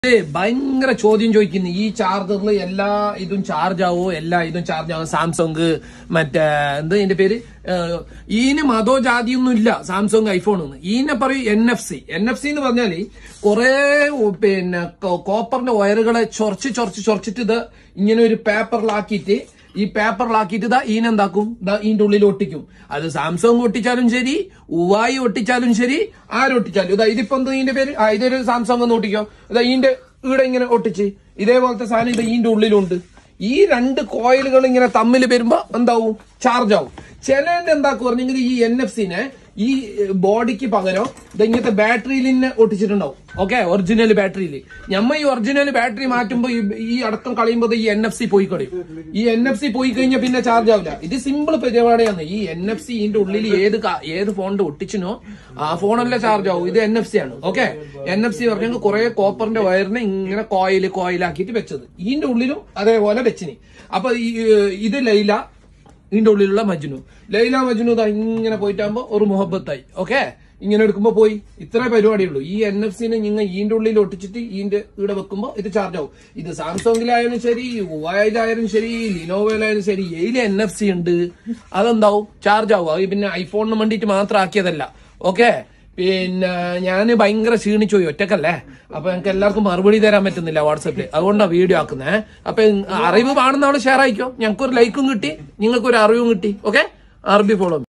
ഏ, ഭയങ്കര ചോദ്യം ചോദിക്കുന്നു ഈ ചാർജറിൽ എല്ലാ ഇതും ചാർജ് ആവോ എല്ലാ ഇതും ചാർജ് ആവും സാംസങ് മറ്റേ എന്ത് ഇതിന്റെ പേര് ഏഹ്, ഈന് മതോ ജാതിയൊന്നും ഇല്ല സാംസങ് ഐഫോൺ എന്ന് ഈനെ പറയും N F C N F C എന്ന് പറഞ്ഞാല് കുറെ പിന്നെ കോ- കോപ്പറിന്റെ വയറുകളെ ചൊറച്ച് ചൊറച്ച് ചൊറച്ചിട്ട് ഇത് ഇങ്ങനെ ഒരു പേപ്പറിലാക്കിയിട്ട് ഈ പേപ്പറിലാക്കിയിട്ട് ഇതാ ഈനെന്താക്കും ഇതാ ഈന്റെ ഉള്ളിൽ ഒട്ടിക്കും അത് സാംസങ് ഒട്ടിച്ചാലും ശരി ഉവായി ഒട്ടിച്ചാലും ശരി ആരൊട്ടിച്ചാലും ഇതാ ഇതിപ്പോ എന്താ ഇതിന്റെ പേര് ആ ഇതൊരു സാംസങ് ഒന്ന് ഒട്ടിക്കോ ഇതാ ഈന്റെ ഇവിടെ ഇങ്ങനെ ഒട്ടിച്ച് ഇതേപോലത്തെ സാധനം ഇത് ഈന്റെ ഉള്ളിലുണ്ട് ഈ രണ്ട് കോയിലുകൾ ഇങ്ങനെ തമ്മിൽ വരുമ്പോ എന്താവും ചാർജ് ആവും ചിലന്റെ എന്താക്കും പറഞ്ഞെങ്കിൽ ഈ എൻ എഫ് സിനെ ഈ ബോഡിക്ക് പകരം ഇത് ഇങ്ങനത്തെ ബാറ്ററിയിൽ തന്നെ ഒട്ടിച്ചിട്ടുണ്ടാവും ഓക്കെ ഒറിജിനൽ ബാറ്ററിയിൽ ഞമ്മ ഈ ഒറിജിനൽ ബാറ്ററി മാറ്റുമ്പോ ഈ- ഈ അടക്കം കളയുമ്പോൾ ഈ എൻ എഫ് സി പോയി കളയും ഈ എൻ എഫ് സി പോയി കഴിഞ്ഞാൽ പിന്നെ ചാർജ് ആവില്ല ഇത് സിമ്പിൾ പരിപാടിയാണ് ഈ എൻ എഫ് സി ഇതിന്റെ ഉള്ളിൽ ഏത് കാ- ഏത് ഫോണിന്റെ ഒട്ടിച്ചിനോ ആ ഫോണല്ലേ ചാർജ് ആവും ഇത് എൻ എഫ് സി ആണ് ഓക്കെ എൻ എഫ് സി പറഞ്ഞെങ്കിൽ കുറെ കോപ്പറിന്റെ വയറിനെ ഇങ്ങനെ കോയിൽ കോയിലാക്കിയിട്ട് വെച്ചത് ഇതിന്റെ ഉള്ളിലും അതേപോലെ വെച്ചിനി അപ്പൊ ഈ ഇത് ലൈല ഇതിന്റെ ഉള്ളിലുള്ള മജ്നു ലൈല മജ്നു ദാ ഇങ്ങനെ പോയിട്ടാകുമ്പോ ഒരു മുഹബത്തായി ഓക്കെ ഇങ്ങനെ എടുക്കുമ്പോ പോയി ഇത്ര പരിപാടിയുള്ളൂ ഈ എൻ എഫ് സിനെ നിങ്ങൾ ഈന്റെ ഉള്ളിൽ ഒട്ടിച്ചിട്ട് ഈന്റെ ഇവിടെ വെക്കുമ്പോ ഇത് ചാർജ് ആവും ഇത് സാംസങ്ങിലായാലും ശരി ഉവായിലായാലും ശരി ലിനോവയിലായാലും ശരി ഏതിൽ എൻ എഫ് സി ഉണ്ട് അതെന്താവും ചാർജ് ആവും അത് പിന്നെ ഐഫോണിന് വേണ്ടിയിട്ട് മാത്രം ആക്കിയതല്ല ഓക്കെ പിന്നെ ഞാൻ ഭയങ്കര ക്ഷീണിച്ചു പോയി ഒറ്റക്കല്ലേ അപ്പൊ എനിക്ക് എല്ലാവർക്കും മറുപടി തരാൻ പറ്റുന്നില്ല വാട്സപ്പിൽ അതുകൊണ്ടാണ് വീഡിയോ ആക്കുന്നത് അപ്പൊ അറിവ് കാണുന്ന ആള് ഷെയർ ആയിക്കോ ഞങ്ങൾക്കൊരു ലൈക്കും കിട്ടി നിങ്ങൾക്കൊരു അറിവും കിട്ടി ഓക്കെ അറബി ഫോളോ